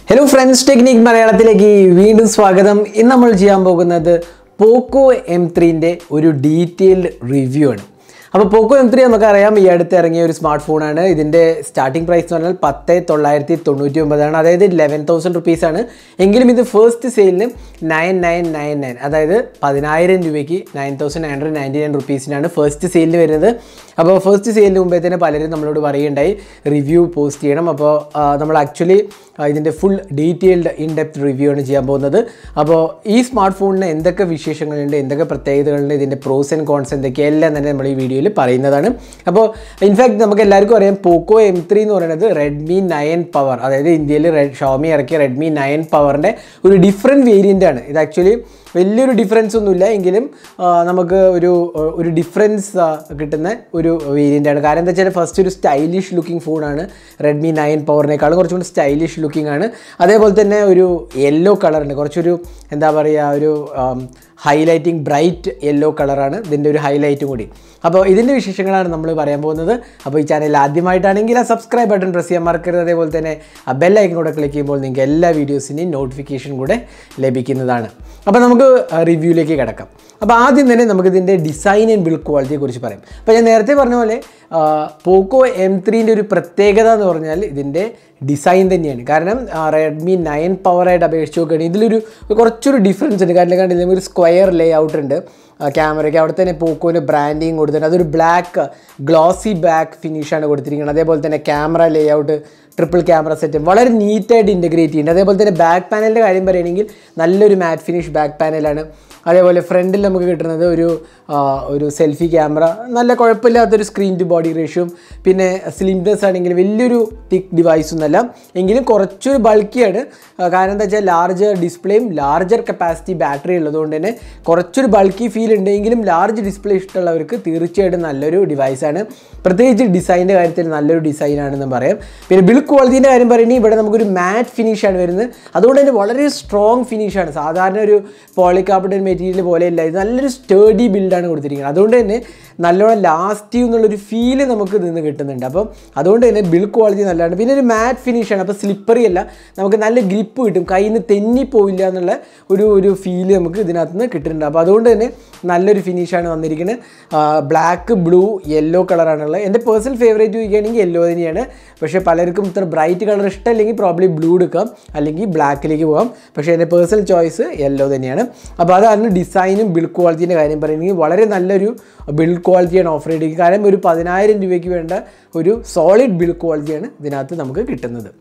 hello friends technique മലയാളത്തിലേക്ക് വീണ്ടും സ്വാഗതം ഇന്ന് നമ്മൾ ചെയ്യാൻ പോകുന്നത് പോക്കോ എം ത്രീൻ്റെ ഒരു ഡീറ്റെയിൽഡ് റിവ്യൂ ആണ് അപ്പോൾ പോക്കോ എം ത്രീ നമുക്കറിയാം ഈ അടുത്ത് ഇറങ്ങിയ ഒരു സ്മാർട്ട് ഫോണാണ് ഇതിൻ്റെ സ്റ്റാർട്ടിംഗ് പ്രൈസ് എന്ന് പറഞ്ഞാൽ പത്ത് തൊള്ളായിരത്തി തൊണ്ണൂറ്റി ഒമ്പതാണ് അതായത് ലെവൻ തൗസൻഡ് റുപ്പീസാണ് എങ്കിലും ഇത് ഫസ്റ്റ് സെയിലിന് നയൻ നയൻ നയൻ നയൻ അതായത് പതിനായിരം രൂപയ്ക്ക് nine thousand nine hundred ninety nine റുപ്പീസിനാണ് ഫസ്റ്റ് സെയിലിന് വരുന്നത് അപ്പോൾ ഫസ്റ്റ് സെയിലിന് മുമ്പേ തന്നെ പലരും നമ്മളോട് പറയുണ്ടായി റിവ്യൂ പോസ്റ്റ് ചെയ്യണം അപ്പോൾ ആ, നമ്മൾ ആക്ച്വലി ഇതിൻ്റെ full detailed in depth review ആണ് ചെയ്യാൻ പോകുന്നത് അപ്പോൾ ഈ സ്മാർട്ട് ഫോണിന് എന്തൊക്കെ വിശേഷങ്ങളുണ്ട് എന്തൊക്കെ പ്രത്യേകതകളുണ്ട് ഇതിൻ്റെ പ്രോസ് ആൻഡ് കോൺസ് എന്തൊക്കെ എല്ലാം തന്നെ നമ്മൾ ഈ വീഡിയോയിൽ പറയുന്നതാണ് അപ്പോൾ ഇൻഫാക്ട് നമുക്ക് എല്ലാവർക്കും അറിയാം പോക്കോ എം ത്രീ എന്ന് പറയുന്നത് റെഡ്മി നയൻ പവർ അതായത് ഇന്ത്യയിൽ റെഡ് ഷോമി ഇറക്കിയ റെഡ്മി നയൻ പവറിൻ്റെ ഒരു ഡിഫറെൻറ്റ് വേരിയൻ്റ് ആണ് ഇത് ആക്ച്വലി വലിയൊരു ഡിഫറൻസ് ഒന്നുമില്ല എങ്കിലും ആ, നമുക്ക് ഒരു ഒരു ഡിഫറൻസ് കിട്ടുന്ന ഒരു വേരിയൻ്റ് ആണ് കാരണം എന്താ വെച്ചാൽ ഫസ്റ്റ് ഒരു സ്റ്റൈലിഷ് ലുക്കിംഗ് ഫോണാണ് റെഡ്മി നയൻ പവറിനേക്കാളും കുറച്ചുകൂടി സ്റ്റൈലിഷ് ലുക്കിംഗ് ആണ് അതേപോലെ തന്നെ ഒരു യെല്ലോ കളറുണ്ട് കുറച്ചൊരു എന്താ പറയുക ഒരു ഹൈലൈറ്റിംഗ് ബ്രൈറ്റ് യെല്ലോ കളറാണ് ഇതിൻ്റെ ഒരു ഹൈലൈറ്റും കൂടി അപ്പോൾ ഇതിൻ്റെ വിശേഷങ്ങളാണ് നമ്മൾ പറയാൻ പോകുന്നത് അപ്പോൾ ഈ ചാനൽ ആദ്യമായിട്ടാണെങ്കിൽ ആ സബ്സ്ക്രൈബ് ബട്ടൺ പ്രസ് ചെയ്യാൻ മറക്കരുത് അതേപോലെ തന്നെ ആ ബെൽ ഐക്കൺ കൂടെ ക്ലിക്ക് ചെയ്യുമ്പോൾ നിങ്ങൾക്ക് എല്ലാ വീഡിയോസിൻ്റെയും നോട്ടിഫിക്കേഷൻ കൂടെ ലഭിക്കുന്നതാണ് അപ്പോൾ നമുക്ക് റിവ്യൂയിലേക്ക് കിടക്കാം അപ്പോൾ ആദ്യം തന്നെ നമുക്ക് ഇതിൻ്റെ ഡിസൈൻ ആൻഡ് ബിൽഡ് ക്വാളിറ്റിയെ കുറിച്ച് പറയാം അപ്പോൾ ഞാൻ നേരത്തെ പറഞ്ഞ പോലെ പോക്കോ എം ത്രീൻ്റെ ഒരു പ്രത്യേകത എന്ന് പറഞ്ഞാൽ ഇതിൻ്റെ ഡിസൈൻ തന്നെയാണ് കാരണം റെഡ്മി നയൻ പവറായിട്ട് അപേക്ഷിച്ച് നോക്കുകയാണെങ്കിൽ ഇതിലൊരു കുറച്ചൊരു ഡിഫറൻസ് ഉണ്ട് കാരണം കണ്ടില്ല ഒരു സ്ക്വയർ ലേ ഔട്ട് ഉണ്ട് ക്യാമറയ്ക്ക് അവിടെ തന്നെ പോക്കോൻ്റെ ബ്രാൻഡിങ് കൊടുത്തിട്ടുണ്ട് അതൊരു ബ്ലാക്ക് ഗ്ലോസി ബാക്ക് ഫിനിഷാണ് കൊടുത്തിരിക്കുന്നത് അതേപോലെ തന്നെ camera layout triple camera set വളരെ നീറ്റായിട്ട് ഇൻറ്റഗ്രേറ്റ് ചെയ്യുന്നുണ്ട് അതേപോലെ തന്നെ ബാക്ക് പാനലിൻ്റെ കാര്യം പറയുകയാണെങ്കിൽ നല്ലൊരു മാറ്റ് ഫിനിഷ് ബാക്ക് പാനലാണ് അതേപോലെ ഫ്രണ്ടിൽ നമുക്ക് കിട്ടുന്നത് ഒരു ആ, ഒരു സെൽഫി ക്യാമറ നല്ല കുഴപ്പമില്ലാത്തൊരു സ്ക്രീൻ ടു ബോഡി റേഷ്യം പിന്നെ സ്ലിംനെസ് ആണെങ്കിൽ വലിയൊരു തിക്ക് ഡിവൈസ് ഒന്നല്ല എങ്കിലും കുറച്ചൊരു ബൾക്കിയാണ് ആ, കാരണം എന്താ വെച്ചാൽ ലാർജർ ഡിസ്പ്ലേയും ലാർജർ കപ്പാസിറ്റി ബാറ്ററി ഉള്ളതുകൊണ്ട് തന്നെ കുറച്ചൊരു ബൾക്കി ഫീൽ ഉണ്ടെങ്കിലും ലാർജ് ഡിസ്പ്ലേ ഇഷ്ടമുള്ളവർക്ക് തീർച്ചയായിട്ടും നല്ലൊരു ഡിവൈസാണ് പ്രത്യേകിച്ച് ഡിസൈനിൻ്റെ കാര്യത്തിൽ നല്ലൊരു ഡിസൈനാണെന്ന് പറയാം പിന്നെ ബിൽഡ് ക്വാളിറ്റീൻ്റെ കാര്യം പറയുകയാണെങ്കിൽ ഇവിടെ നമുക്കൊരു മാറ്റ് ഫിനിഷാണ് വരുന്നത് അതുകൊണ്ട് തന്നെ വളരെ സ്ട്രോങ് ഫിനിഷാണ് സാധാരണ ഒരു പോളികാർബണേറ്റ് മെറ്റീരിയൽ പോലെയല്ല ഇത് നല്ലൊരു സ്റ്റേഡി ബിൽഡാണ് കൊടുത്തിരിക്കുന്നത് അതുകൊണ്ട് തന്നെ നല്ലോണം ലാസ്റ്റ് എന്നുള്ളൊരു ഫീല് നമുക്ക് നിന്ന് കിട്ടുന്നുണ്ട് അപ്പം അതുകൊണ്ട് തന്നെ ബിൽഡ് ക്വാളിറ്റി നല്ലതാണ് പിന്നെ ഒരു മാറ്റ് ഫിനിഷാണ് അപ്പോൾ സ്ലിപ്പറി അല്ല നമുക്ക് നല്ല ഗ്രിപ്പ് കിട്ടും കയ്യിൽ നിന്ന് തെന്നിപ്പോവില്ല എന്നുള്ള ഒരു ഒരു ഫീല് നമുക്ക് ഇതിനകത്ത് നിന്ന് കിട്ടുന്നുണ്ട് അപ്പോൾ അതുകൊണ്ട് തന്നെ നല്ലൊരു ഫിനിഷാണ് വന്നിരിക്കുന്നത് ബ്ലാക്ക് ബ്ലൂ യെല്ലോ കളറാണുള്ളത് എൻ്റെ പേഴ്സണൽ ഫേവറേറ്റ് ചോദിക്കുകയാണെങ്കിൽ യെല്ലോ തന്നെയാണ് പക്ഷേ പലർക്കും ഇത്ര ബ്രൈറ്റ് കളർ ഇഷ്ടമല്ലെങ്കിൽ പ്രോബ്ലി ബ്ലൂ എടുക്കാം അല്ലെങ്കിൽ ബ്ലാക്കിലേക്ക് പോകാം പക്ഷേ എൻ്റെ പേഴ്സണൽ ചോയ്സ് യെല്ലോ തന്നെയാണ് അപ്പോൾ അതാണ് ഡിസൈനും ബിൽഡ് ക്വാളിറ്റീൻ്റെ കാര്യം പറയുകയാണെങ്കിൽ വളരെ നല്ലൊരു ബിൽഡ് ക്വാളിറ്റിയാണ് ഓഫർ ചെയ്തിരിക്കുന്നത് കാരണം ഒരു പതിനായിരം രൂപയ്ക്ക് വേണ്ട ഒരു സോളിഡ് ബിൽഡ് ക്വാളിറ്റിയാണ് ഇതിനകത്ത് നമുക്ക് കിട്ടുന്നത്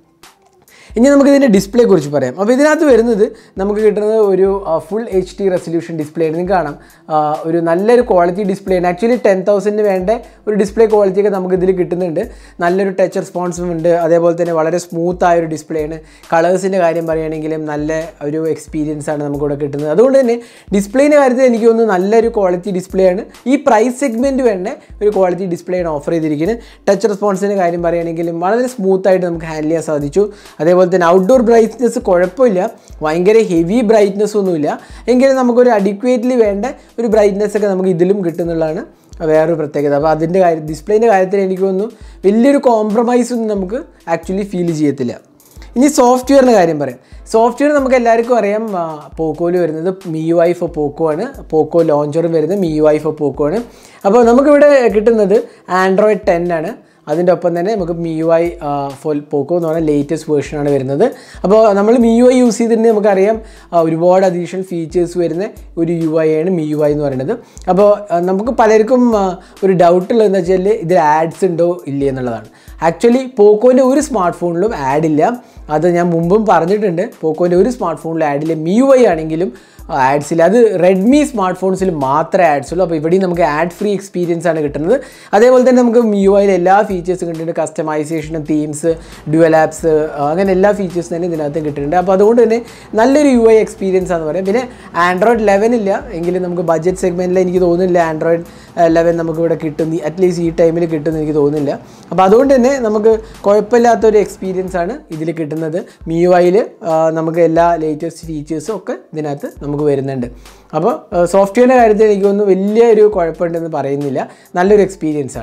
ഇനി നമുക്ക് ഇതിൻ്റെ ഡിസ്പ്ലേ കുറിച്ച് പറയാം അപ്പോൾ ഇതിനകത്ത് വരുന്നത് നമുക്ക് കിട്ടുന്നത് ഒരു full H D resolution display ആണ് നിങ്ങൾക്ക് കാണാം ആ, ഒരു നല്ലൊരു ക്വാളിറ്റി ഡിസ്പ്ലേ ആണ് ആക്ച്വലി ടെൻ തൗസൻഡിന് വേണ്ട ഒരു ഡിസ്പ്ലേ ക്വാളിറ്റി ഒക്കെ നമുക്ക് ഇതിൽ കിട്ടുന്നുണ്ട് നല്ലൊരു ടച്ച് റെസ്പോൺസും ഉണ്ട് അതേപോലെ തന്നെ വളരെ സ്മൂത്ത് ആയ ഒരു ഡിസ്പ്ലേ ആണ് കളേഴ്സിൻ്റെ കാര്യം പറയുകയാണെങ്കിലും നല്ല ഒരു എക്സ്പീരിയൻസ് ആണ് നമുക്കിവിടെ കിട്ടുന്നത് അതുകൊണ്ട് തന്നെ ഡിസ്പ്ലേൻ്റെ കാര്യത്തിൽ എനിക്ക് തോന്നുന്നു നല്ലൊരു ക്വാളിറ്റി ഡിസ്പ്ലേ ആണ് ഈ പ്രൈസ് സെഗ്മെൻറ്റ് വേണ്ട ഒരു ക്വാളിറ്റി ഡിസ്പ്ലേ ആണ് ഓഫർ ചെയ്തിരിക്കുന്നത് ടച്ച് റെസ്പോൺസിൻ്റെ കാര്യം പറയുകയാണെങ്കിലും വളരെ സ്മൂത്ത് ആയിട്ട് നമുക്ക് ഹാൻഡിൽ ചെയ്യാൻ സാധിച്ചു അതേപോലെ തന്നെ ഔട്ട്ഡോർ ബ്രൈറ്റ്നസ് കുഴപ്പമില്ല ഭയങ്കര ഹെവി ബ്രൈറ്റ്നസ് ഒന്നുമില്ല എങ്കിലും നമുക്കൊരു അഡിക്വേറ്റ്ലി വേണ്ട ഒരു ബ്രൈറ്റ്നസ് ഒക്കെ നമുക്ക് ഇതിലും കിട്ടുന്നുള്ളതാണ് വേറൊരു പ്രത്യേകത അപ്പോൾ അതിൻ്റെ കാര്യം ഡിസ്പ്ലേൻ്റെ കാര്യത്തിൽ എനിക്ക് തോന്നുന്നു വലിയൊരു കോംപ്രമൈസ് ഒന്നും നമുക്ക് ആക്ച്വലി ഫീൽ ചെയ്യത്തില്ല ഇനി സോഫ്റ്റ്വെയറിൻ്റെ കാര്യം പറയാം സോഫ്റ്റ്വെയർ നമുക്ക് എല്ലാവർക്കും അറിയാം പോക്കോയിൽ വരുന്നത് Mi U I for Poco ആണ് പോക്കോ ലോഞ്ചറും വരുന്നത് Mi U I for Poco ആണ് അപ്പോൾ നമുക്കിവിടെ കിട്ടുന്നത് ആൻഡ്രോയിഡ് ടെൻ ആണ് അതിൻ്റെ ഒപ്പം തന്നെ നമുക്ക് Mi U I full Poco എന്ന് പറഞ്ഞാൽ ലേറ്റസ്റ്റ് വേർഷനാണ് വരുന്നത് അപ്പോൾ നമ്മൾ മി യു ഐ യൂസ് ചെയ്തിട്ടുണ്ടെങ്കിൽ നമുക്കറിയാം ആ, ഒരുപാട് അഡീഷണൽ ഫീച്ചേഴ്സ് വരുന്ന ഒരു യു ഐ ആണ് മി യു ഐ എന്ന് പറയുന്നത് അപ്പോൾ ആ, നമുക്ക് പലർക്കും ആ, ഒരു ഡൗട്ട് ഉള്ളതെന്ന് വെച്ചാൽ ഇതിൽ ആഡ്സ് ഉണ്ടോ ഇല്ലേ എന്നുള്ളതാണ് ആക്ച്വലി പോക്കോൻ്റെ ഒരു സ്മാർട്ട് ഫോണിലും ആഡ് ഇല്ല അത് ഞാൻ മുമ്പും പറഞ്ഞിട്ടുണ്ട് പോക്കോൻ്റെ ഒരു സ്മാർട്ട് ഫോണിലും ആഡ് ഇല്ല മി യു ഐ ആണെങ്കിലും ആഡ്സ് ഇല്ല അത് റെഡ്മി സ്മാർട്ട് ഫോൺസിൽ മാത്രമേ ആഡ്സ് ഉള്ളൂ അപ്പോൾ ഇവിടെയും നമുക്ക് ആഡ് ഫ്രീ എക്സ്പീരിയൻസ് ആണ് കിട്ടുന്നത് അതേപോലെ തന്നെ നമുക്ക് മി യു ഐയിൽ എല്ലാ ഫീച്ചേഴ്സും കിട്ടുന്നുണ്ട് കസ്റ്റമൈസേഷനും തീംസ് ഡ്യുവൽ ആപ്സ് അങ്ങനെ എല്ലാ ഫീച്ചേഴ്സും തന്നെ ഇതിനകത്ത് കിട്ടുന്നുണ്ട് അപ്പോൾ അതുകൊണ്ട് തന്നെ നല്ലൊരു യു ഐ എക്സ്പീരിയൻസ് ആണെന്ന് പറയാം പിന്നെ ആൻഡ്രോയിഡ് ലെവൻ ഇല്ല എങ്കിലും നമുക്ക് ബഡ്ജറ്റ് സെഗ്മെൻറ്റിൽ എനിക്ക് തോന്നുന്നില്ല ആൻഡ്രോയിഡ് ലെവൻ നമുക്ക് ഇവിടെ കിട്ടും അറ്റ്ലീസ്റ്റ് ഈ ടൈമിൽ കിട്ടുമെന്ന് എനിക്ക് തോന്നുന്നില്ല അപ്പോൾ അതുകൊണ്ട് തന്നെ നമുക്ക് കുഴപ്പമില്ലാത്തൊരു എക്സ്പീരിയൻസ് ആണ് ഇതിൽ കിട്ടുന്നത് മി യു ഐയിൽ നമുക്ക് എല്ലാ ലേറ്റസ്റ്റ് ഫീച്ചേഴ്സും ഒക്കെ ഇതിനകത്ത് നമുക്ക് വരുന്നുണ്ട് അപ്പോൾ സോഫ്റ്റ്വെയറിൻ്റെ കാര്യത്തിൽ എനിക്ക് തോന്നുന്നു വലിയൊരു കുഴപ്പമുണ്ടെന്ന് പറയുന്നില്ല നല്ലൊരു എക്സ്പീരിയൻസ് ആണ്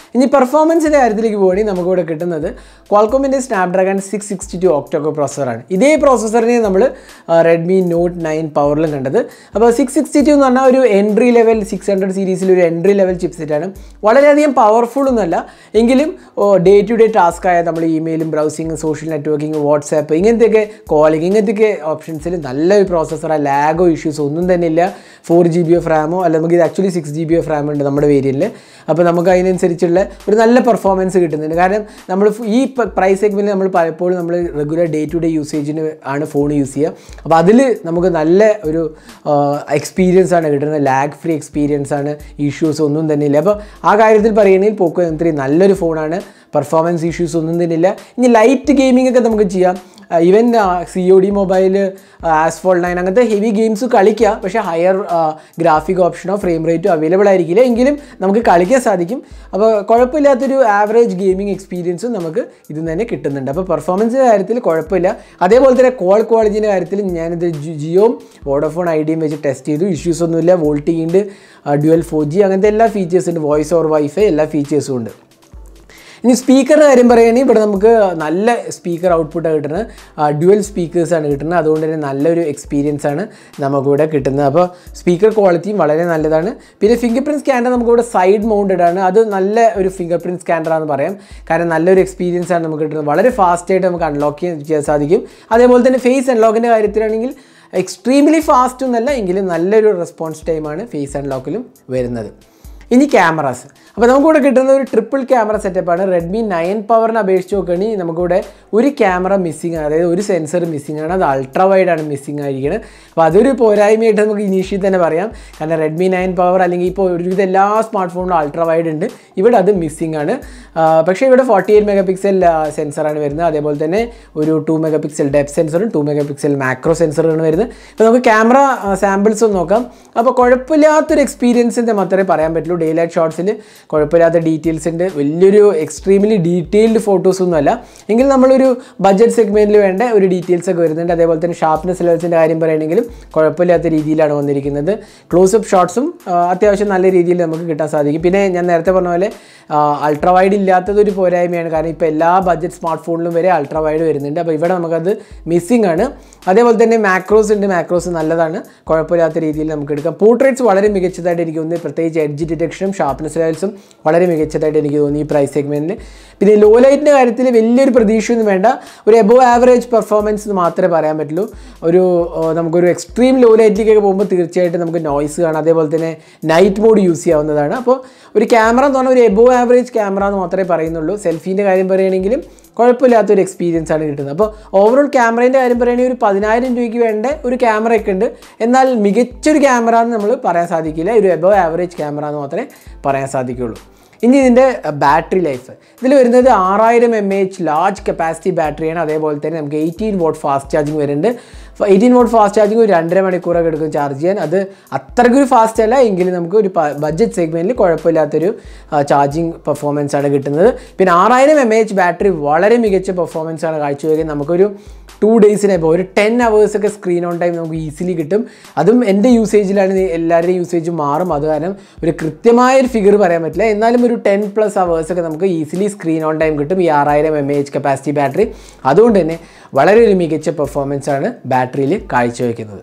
ഇനി പെർഫോമൻസിൻ്റെ കാര്യത്തിലേക്ക് പോവുകയാണെങ്കിൽ നമുക്കിവിടെ കിട്ടുന്നത് ക്വാൾകോമിൻ്റെ Snapdragon six sixty two octacore പ്രോസസ്സറാണ് ഇതേ പ്രോസസ്സറിനെ നമ്മൾ റെഡ്മി നോട്ട് നയൻ പവറിലും കണ്ടത് അപ്പോൾ സിക്സ് സിക്സ്റ്റി ടു എന്ന് പറഞ്ഞാൽ ഒരു എൻട്രി ലെവൽ സിക്സ് ഹൺഡ്രഡ് സീരീസിൽ ഒരു എൻട്രി ലെവൽ ചിപ്സെറ്റാണ് വളരെയധികം പവർഫുൾ ഒന്നുമല്ല എങ്കിലും ഡേ ടു ഡേ ടാസ്ക് ആയ നമ്മൾ ഇമെയിലും ബ്രൗസിങ് സോഷ്യൽ നെറ്റ്വർക്കിംഗ് വാട്സാപ്പ് ഇങ്ങനത്തെയൊക്കെ കോളിംഗ് ഇങ്ങനത്തെയൊക്കെ ഓപ്ഷൻസിൽ നല്ലൊരു പ്രോസസ്സറാണ് ലാഗോ ഇഷ്യൂസ് ഒന്നും തന്നെ ഇല്ല ഫോർ ജി ബി ഓഫ് റാമോ അല്ല നമുക്ക് ഇത് actually six G B of RAM ഉണ്ട് നമ്മുടെ വേരിയൻറ്റിൽ അപ്പോൾ നമുക്ക് അതിനനുസരിച്ചുള്ള ഒരു നല്ല പെർഫോമൻസ് കിട്ടുന്നുണ്ട് കാരണം നമ്മൾ ഈ പ്രൈസ് സെഗ്മെൻറ്റിൽ നമ്മൾ പലപ്പോഴും നമ്മൾ റെഗുലർ ഡേ ടു ഡേ യൂസേജിന് ആണ് ഫോൺ യൂസ് ചെയ്യുക അപ്പോൾ അതിൽ നമുക്ക് നല്ല ഒരു എക്സ്പീരിയൻസ് ആണ് കിട്ടുന്നത് ലാഗ് ഫ്രീ എക്സ്പീരിയൻസ് ആണ് ഇഷ്യൂസ് ഒന്നും തന്നെ ഇല്ല അപ്പോൾ ആ കാര്യത്തിൽ പറയുകയാണെങ്കിൽ പോക്കോ എം ത്രീ നല്ലൊരു ഫോണാണ് പെർഫോമൻസ് ഇഷ്യൂസ് ഒന്നും തന്നെ ഇല്ല ഇനി ലൈറ്റ് ഗെയിമിംഗ് ഒക്കെ നമുക്ക് ചെയ്യാം even C O D mobile Asphalt nine അങ്ങനത്തെ ഹെവി ഗെയിംസ് കളിക്കുക പക്ഷേ ഹയർ ഗ്രാഫിക് ഓപ്ഷനോ ഫ്രെയിം റേറ്റോ അവൈലബിൾ ആയിരിക്കില്ല എങ്കിലും നമുക്ക് കളിക്കാൻ സാധിക്കും അപ്പോൾ കുഴപ്പമില്ലാത്തൊരു ആവറേജ് ഗെയിമിംഗ് എക്സ്പീരിയൻസും നമുക്ക് ഇതിൽ നിന്ന് തന്നെ കിട്ടുന്നുണ്ട് അപ്പോൾ പെർഫോമൻസിൻ്റെ കാര്യത്തിൽ കുഴപ്പമില്ല അതേപോലെ തന്നെ കോൾ ക്വാളിറ്റിൻ്റെ കാര്യത്തിൽ ഞാനിത് ജിയോയും വോഡോഫോൺ ഐഡിയയും വെച്ച് ടെസ്റ്റ് ചെയ്തു ഇഷ്യൂസ് ഒന്നുമില്ല വോൾട്ടി ഉണ്ട് ഡ്യുവൽ ഫോർ ജി അങ്ങനത്തെ എല്ലാ ഫീച്ചേഴ്സും ഉണ്ട് വോയിസ് ഓർ വൈഫൈ എല്ലാ ഫീച്ചേഴ്സും ഉണ്ട് ഇനി സ്പീക്കറിൻ്റെ കാര്യം പറയുകയാണെങ്കിൽ ഇവിടെ നമുക്ക് നല്ല സ്പീക്കർ ഔട്ട്പുട്ടാണ് കിട്ടുന്നത് ഡ്യുവൽ സ്പീക്കേഴ്സാണ് കിട്ടുന്നത് അതുകൊണ്ട് തന്നെ നല്ലൊരു എക്സ്പീരിയൻസ് ആണ് നമുക്കിവിടെ കിട്ടുന്നത് അപ്പോൾ സ്പീക്കർ ക്വാളിറ്റിയും വളരെ നല്ലതാണ് പിന്നെ ഫിംഗർ പ്രിൻറ്റ് സ്കാനർ നമുക്കിവിടെ സൈഡ് മൗണ്ടഡ് ആണ് അത് നല്ല ഒരു ഫിംഗർ പ്രിൻറ്റ് സ്കാനറാണെന്ന് പറയാം കാരണം നല്ലൊരു എക്സ്പീരിയൻസ് ആണ് നമുക്ക് കിട്ടുന്നത് വളരെ ഫാസ്റ്റായിട്ട് നമുക്ക് അൺലോക്ക് ചെയ്യാൻ സാധിക്കും അതേപോലെ തന്നെ ഫേസ് അൺലോക്കിൻ്റെ കാര്യത്തിലാണെങ്കിൽ എക്സ്ട്രീംലി ഫാസ്റ്റ് ഒന്നല്ല എങ്കിലും നല്ലൊരു റെസ്പോൺസ് ടൈമാണ് ഫേസ് അൺലോക്കിലും വരുന്നത് ഇനി ക്യാമറാസ് അപ്പോൾ നമുക്കിവിടെ കിട്ടുന്ന ഒരു ട്രിപ്പിൾ ക്യാമറ സെറ്റപ്പാണ് റെഡ്മി നയൻ പവറിനെ അപേക്ഷിച്ച് നോക്കുകയാണെങ്കിൽ നമുക്കിവിടെ ഒരു ക്യാമറ മിസ്സിംഗ് ആണ് അതായത് ഒരു സെൻസർ മിസ്സിംഗ് ആണ് അത് അൾട്രാ വൈഡ് ആണ് മിസ്സിംഗ് ആയിരിക്കുന്നത് അപ്പോൾ അതൊരു പോരായ്മയായിട്ട് നമുക്ക് ഇനീഷ്യൽ തന്നെ പറയാം കാരണം റെഡ്മി നയൻ പവർ അല്ലെങ്കിൽ ഇപ്പോൾ ഒരുവിധം എല്ലാ സ്മാർട്ട് ഫോണിലും അൾട്രാ വൈഡ് ഉണ്ട് ഇവിടെ അത് മിസ്സിംഗ് ആണ് ആ, പക്ഷേ ഇവിടെ ഫോർട്ടി എയ്റ്റ് മെഗാ പിക്സൽ സെൻസറാണ് വരുന്നത് അതേപോലെ തന്നെ ഒരു ടു മെഗാ പിക്സൽ ഡെപ്ത് സെൻസറും ടു മെഗാ പിക്സൽ മാക്രോ സെൻസറുമാണ് വരുന്നത് ഇപ്പോൾ നമുക്ക് ക്യാമറ സാമ്പിൾസ് ഒന്ന് നോക്കാം അപ്പോൾ കുഴപ്പമില്ലാത്തൊരു എക്സ്പീരിയൻസിൻ്റെ മാത്രമേ പറയാൻ പറ്റുള്ളൂ ഡേ ലൈറ്റ് ഷോട്ട്സിൽ കുഴപ്പമില്ലാത്ത ഡീറ്റെയിൽസ് ഉണ്ട് വലിയൊരു എക്സ്ട്രീംലി ഡീറ്റെയിൽഡ് ഫോട്ടോസ് ഒന്നും അല്ല എങ്കിൽ നമ്മളൊരു ബഡ്ജറ്റ് സെഗ്മെൻറ്റിൽ വേണ്ട ഒരു ഡീറ്റെയിൽസ് ഒക്കെ വരുന്നുണ്ട് അതേപോലെ തന്നെ ഷാർപ്നെസ് ലെവൽസിൻ്റെ കാര്യം പറയുകയാണെങ്കിലും കുഴപ്പമില്ലാത്ത രീതിയിലാണ് വന്നിരിക്കുന്നത് ക്ലോസപ്പ് ഷോട്ട്സും അത്യാവശ്യം നല്ല രീതിയിൽ നമുക്ക് കിട്ടാൻ സാധിക്കും പിന്നെ ഞാൻ നേരത്തെ പറഞ്ഞ പോലെ അൾട്രാ വൈഡ് ഇല്ലാത്തതൊരു പോരായ്മയാണ് കാരണം ഇപ്പോൾ എല്ലാ ബഡ്ജറ്റ് സ്മാർട്ട് ഫോണിലും വരെ അൾട്രാ വൈഡ് വരുന്നുണ്ട് അപ്പോൾ ഇവിടെ നമുക്കത് മിസ്സിംഗ് ആണ് അതേപോലെ തന്നെ മാക്രോസ് ഉണ്ട് മാക്രോസ് നല്ലതാണ് കുഴപ്പമില്ലാത്ത രീതിയിൽ നമുക്ക് എടുക്കാം പോർട്രേറ്റ്സ് വളരെ മികച്ചതായിട്ട് എനിക്ക് തോന്നി പ്രത്യേകിച്ച് എഡ്ജ് ഡിറ്റക്ഷനും ഷാർപ്നെസ് ലെവൽസും വളരെ മികച്ചതായിട്ട് എനിക്ക് തോന്നി ഈ പ്രൈസ് സെഗ്മെൻറ്റിൽ പിന്നെ ലോ ലൈറ്റിൻ്റെ കാര്യത്തിൽ വലിയൊരു പ്രതീക്ഷയൊന്നും വേണ്ട ഒരു എബോ ആവറേജ് പെർഫോമൻസ് എന്ന് മാത്രമേ പറയാൻ പറ്റുള്ളൂ ഒരു ആ, നമുക്കൊരു എക്സ്ട്രീം ലോ ലൈറ്റിലേക്കൊക്കെ പോകുമ്പോൾ തീർച്ചയായിട്ടും നമുക്ക് നോയ്സ് കാണാം അതേപോലെ തന്നെ നൈറ്റ് മോഡ് യൂസ് ചെയ്യാവുന്നതാണ് അപ്പോൾ ഒരു ക്യാമറ എന്ന് പറഞ്ഞാൽ ഒരു എബോ ആവറേജ് ക്യാമറ എന്ന് മാത്രമേ പറയുന്നുള്ളൂ സെൽഫീൻ്റെ കാര്യം പറയുകയാണെങ്കിലും കുഴപ്പമില്ലാത്തൊരു എക്സ്പീരിയൻസ് ആണ് കിട്ടുന്നത് അപ്പോൾ ഓവറോൾ ക്യാമറേൻ്റെ കാര്യം പറയുകയാണെങ്കിൽ ഒരു പതിനായിരം രൂപയ്ക്ക് വേണ്ട ഒരു ക്യാമറ ഒക്കെ ഉണ്ട് എന്നാൽ മികച്ചൊരു ക്യാമറ എന്ന് നമ്മൾ പറയാൻ സാധിക്കില്ല ഒരു എബോ ആവറേജ് ക്യാമറ എന്ന് മാത്രമേ പറയാൻ സാധിക്കുകയുള്ളൂ ഇനി ഇതിൻ്റെ ബാറ്ററി ലൈഫ് ഇതിൽ വരുന്നത് ആറായിരം എം എച്ച് ലാർജ് കപ്പാസിറ്റി ബാറ്ററിയാണ് അതേപോലെ തന്നെ നമുക്ക് എയ്റ്റീൻ വോട്ട് ഫാസ്റ്റ് ചാർജിങ് വരുന്നുണ്ട് എയ്റ്റീൻ വോട്ട് ഫാസ്റ്റ് ചാർജിങ് ഒരു രണ്ടര മണിക്കൂറൊക്കെ എടുക്കും ചാർജ് ചെയ്യാൻ അത് അത്രയ്ക്കൊരു ഫാസ്റ്റ് അല്ല എങ്കിലും നമുക്ക് ഒരു ബഡ്ജറ്റ് സെഗ്മെൻറ്റിൽ കുഴപ്പമില്ലാത്തൊരു ചാർജിങ് പെർഫോമൻസ് ആണ് കിട്ടുന്നത് പിന്നെ ആറായിരം എം എച്ച് ബാറ്ററി വളരെ മികച്ച പെർഫോമൻസ് ആണ് കാഴ്ചവെക്കുന്നത് നമുക്കൊരു ടു ഡേയ്സിനെ ഇപ്പോൾ ഒരു ടെൻ ഒക്കെ സ്ക്രീൻ ഓൺ ടൈം നമുക്ക് ഈസിലി കിട്ടും അതും എൻ്റെ യൂസേജിലാണ് ഇത് എല്ലാവരുടെയും യൂസേജ് മാറും അത് കാരണം ഒരു കൃത്യമായ ഒരു ഫിഗർ പറയാൻ പറ്റില്ല എന്നാലും ഒരു ടെൻ പ്ലസ് ഒക്കെ നമുക്ക് ഈസിലി സ്ക്രീൻ ഓൺ ടൈം കിട്ടും ഈ ആറായിരം എം എച്ച് കപ്പാസിറ്റി ബാറ്ററി അതുകൊണ്ട് തന്നെ വളരെ ഒരു മികച്ച പെർഫോമൻസ് ആണ് ബാറ്ററിയിൽ കാഴ്ചവെക്കുന്നത്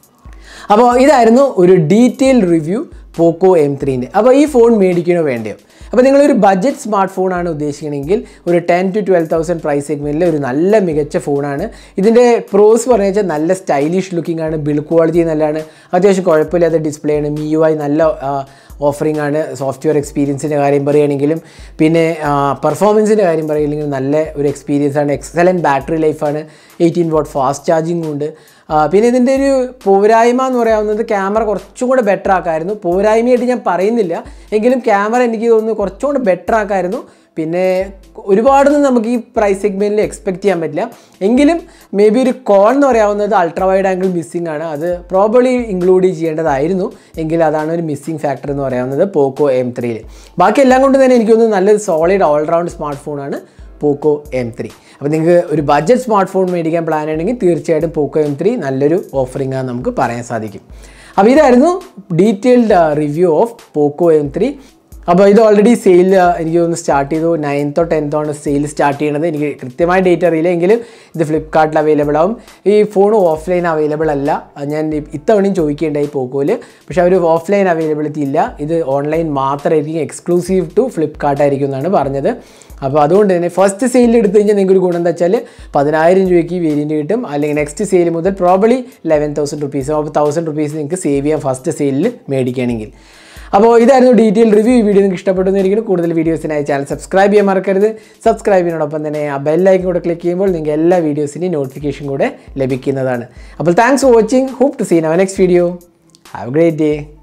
അപ്പോൾ ഇതായിരുന്നു ഒരു ഡീറ്റെയിൽ റിവ്യൂ പോക്കോ എം ത്രീൻ്റെ അപ്പോൾ ഈ ഫോൺ മേടിക്കണോ വേണ്ടയോ അപ്പോൾ നിങ്ങളൊരു ബഡ്ജറ്റ് സ്മാർട്ട് ഫോണാണ് ഉദ്ദേശിക്കണമെങ്കിൽ ഒരു ten to twelve thousand price സെഗ്മെൻറ്റിൽ ഒരു നല്ല മികച്ച ഫോണാണ് ഇതിൻ്റെ പ്രോസ് പറഞ്ഞു വെച്ചാൽ നല്ല സ്റ്റൈലിഷ് ലുക്കിംഗ് ആണ് ബിൽഡ് ക്വാളിറ്റി നല്ലതാണ് അത്യാവശ്യം കുഴപ്പമില്ലാത്ത ഡിസ്പ്ലേ ആണ് മി യു ഐ നല്ല ഓഫറിംഗ് ആണ് സോഫ്റ്റ്വെയർ എക്സ്പീരിയൻസിൻ്റെ കാര്യം പറയുകയാണെങ്കിലും പിന്നെ പെർഫോമൻസിൻ്റെ കാര്യം പറയുകയാണെങ്കിലും നല്ല ഒരു എക്സ്പീരിയൻസ് ആണ് എക്സലൻറ്റ് ബാറ്ററി ലൈഫാണ് എയ്റ്റീൻ വോട്ട് ഫാസ്റ്റ് ചാർജിങ്ങും ഉണ്ട് ആ, പിന്നെ ഇതിൻ്റെ ഒരു പോരായ്മ എന്ന് പറയാവുന്നത് ക്യാമറ കുറച്ചും കൂടെ ബെറ്റർ ആക്കായിരുന്നു പോരായ്മയായിട്ട് ഞാൻ പറയുന്നില്ല എങ്കിലും ക്യാമറ എനിക്ക് തോന്നുന്നു കുറച്ചും കൂടെ ബെറ്റർ ആക്കായിരുന്നു പിന്നെ ഒരുപാടൊന്നും നമുക്ക് ഈ പ്രൈസ് സെഗ്മെൻറ്റിൽ എക്സ്പെക്റ്റ് ചെയ്യാൻ പറ്റില്ല എങ്കിലും മേ ബി ഒരു കോൺ എന്ന് പറയാവുന്നത് അൾട്രാ വൈഡ് ആംഗിൾ മിസ്സിംഗ് ആണ് അത് പ്രോബബ്ലി ഇൻക്ലൂഡ് ചെയ്യേണ്ടതായിരുന്നു എങ്കിൽ അതാണ് ഒരു മിസ്സിംഗ് ഫാക്ടർ എന്ന് പറയാവുന്നത് പോക്കോ എം ത്രീയിൽ ബാക്കി എല്ലാം കൊണ്ട് തന്നെ എനിക്ക് തോന്നുന്നു നല്ലൊരു സോളിഡ് ഓൾറൗണ്ട് സ്മാർട്ട് ഫോണാണ് പോക്കോ എം ത്രീ അപ്പോൾ നിങ്ങൾക്ക് ഒരു ബഡ്ജറ്റ് സ്മാർട്ട് ഫോൺ മേടിക്കാൻ പ്ലാൻ ഉണ്ടെങ്കിൽ തീർച്ചയായിട്ടും പോക്കോ എം ത്രീ നല്ലൊരു ഓഫറിംഗ് ആണ് നമുക്ക് പറയാൻ സാധിക്കും അപ്പോൾ ഇതായിരുന്നു detailed review of Poco M three അപ്പോൾ ഇത് ഓൾറെഡി സെയിൽ എനിക്ക് തോന്നുന്നു സ്റ്റാർട്ട് ചെയ്തു നയൻത്തോ ടെൻത്തോ ആണ് സെയിൽ സ്റ്റാർട്ട് ചെയ്യണത് എനിക്ക് കൃത്യമായ ഡേറ്റ് അറിയില്ല എങ്കിലും ഇത് ഫ്ലിപ്കാർട്ടിൽ അവൈലബിൾ ആവും ഈ ഫോൺ ഓഫ്ലൈൻ അവൈലബിൾ അല്ല അത് ഞാൻ ഇ- ഇത്തവണയും ചോദിക്കേണ്ടായി പോക്കോല് പക്ഷേ അവർ ഓഫ്ലൈൻ അവൈലബിലിറ്റി ഇല്ല ഇത് ഓൺലൈൻ മാത്രമായിരിക്കും എക്സ്ക്ലൂസീവ് ടു ഫ്ലിപ്കാർട്ട് ആയിരിക്കും എന്നാണ് പറഞ്ഞത് അപ്പോൾ അതുകൊണ്ട് തന്നെ ഫസ്റ്റ് സെയിലിൽ എടുത്തു കഴിഞ്ഞാൽ നിങ്ങൾക്ക് ഒരു ഗുണം എന്താ വെച്ചാൽ പതിനായിരം രൂപയ്ക്ക് വേരിയൻറ്റ് കിട്ടും അല്ലെങ്കിൽ നെക്സ്റ്റ് സെയിൽ മുതൽ പ്രോബ്ലി ലെവൻ തൗസൻഡ് റുപ്പീസ് അപ്പോൾ തൗസൻഡ് റുപ്പീസ് നിങ്ങൾക്ക് സേവ് ചെയ്യാം ഫസ്റ്റ് സെയിലിൽ മേടിക്കുകയാണെങ്കിൽ അപ്പോൾ ഇതായിരുന്നു ഡീറ്റെയിൽ റിവ്യൂ ഈ വീഡിയോ നിങ്ങൾക്ക് ഇഷ്ടപ്പെടുന്നതായിരിക്കും കൂടുതൽ വീഡിയോസിനായി ചാനൽ സബ്സ്ക്രൈബ് ചെയ്യാൻ മറക്കരുത് സബ്സ്ക്രൈബ് ചെയ്യുന്നതോടൊപ്പം തന്നെ ആ ബെല്ലൈക്കൻ കൂടെ ക്ലിക്ക് ചെയ്യുമ്പോൾ നിങ്ങൾക്ക് എല്ലാ വീഡിയോസിൻ്റെയും നോട്ടിഫിക്കേഷൻ കൂടെ ലഭിക്കുന്നതാണ് അപ്പോൾ thanks for watching hope to seen our next video have a great day